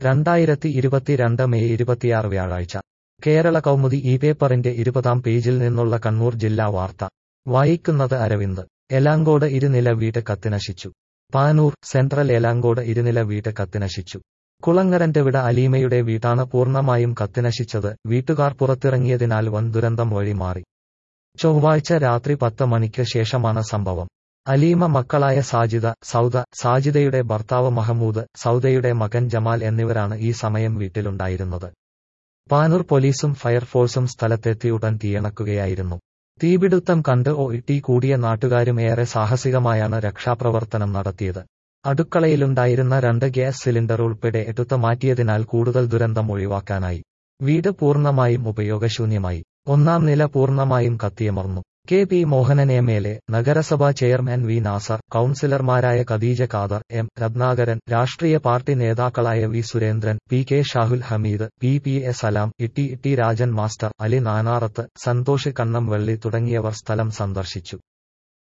രണ്ടായിരത്തി ഇരുപത്തിരണ്ട് മെയ് ഇരുപത്തിയാറ് വ്യാഴാഴ്ച കേരള കൗമുദി ഈ പേപ്പറിന്റെ ഇരുപതാം പേജിൽ നിന്നുള്ള കണ്ണൂർ ജില്ലാ വാർത്ത വായിക്കുന്നത് അരവിന്ദ് എലാങ്കോട് ഇരുനില വീട് കത്തിനശിച്ചു പാനൂർ സെൻട്രൽ എലാങ്കോട് ഇരുനില വീട് കത്തിനശിച്ചു കുളങ്ങരന്റെ വിട അലീമയുടെ വീട്ടാണ് പൂർണ്ണമായും കത്തിനശിച്ചത് വീട്ടുകാർ പുറത്തിറങ്ങിയതിനാൽ വൻ ദുരന്തം വഴിമാറി ചൊവ്വാഴ്ച രാത്രി പത്ത് മണിക്ക് ശേഷമാണ് സംഭവം അലീമ മക്കളായ സാജിദ സൗദ സാജിദയുടെ ഭർത്താവ് മഹമൂദ് സൗദയുടെ മകൻ ജമാൽ എന്നിവരാണ് ഈ സമയം വീട്ടിലുണ്ടായിരുന്നത് പാനൂർ പോലീസും ഫയർഫോഴ്സും സ്ഥലത്തെത്തി ഉടൻ തീയണക്കുകയായിരുന്നു തീപിടുത്തം കണ്ട് ഒ ഇട്ടി കൂടിയ നാട്ടുകാരും ഏറെ സാഹസികമായാണ് രക്ഷാപ്രവർത്തനം നടത്തിയത് അടുക്കളയിലുണ്ടായിരുന്ന രണ്ട് ഗ്യാസ് സിലിണ്ടർ ഉൾപ്പെടെ എടുത്തു മാറ്റിയതിനാൽ കൂടുതൽ ദുരന്തം ഒഴിവാക്കാനായി വീട് പൂർണ്ണമായും ഉപയോഗശൂന്യമായി ഒന്നാം നില പൂർണ്ണമായും കത്തിയമർന്നു K P Mohanan M L A നഗരസഭാ ചെയർമാൻ വി നാസർ കൌൺസിലർമാരായ ഖദീജ ഖാദർ എം രത്നാകരൻ രാഷ്ട്രീയ പാർട്ടി നേതാക്കളായ V Surendran P K Shahul Hameed P P A Salam Itty Itty Rajan master Ali നാനാറത്ത് സന്തോഷ് കണ്ണം വെള്ളി തുടങ്ങിയവർ സ്ഥലം സന്ദർശിച്ചു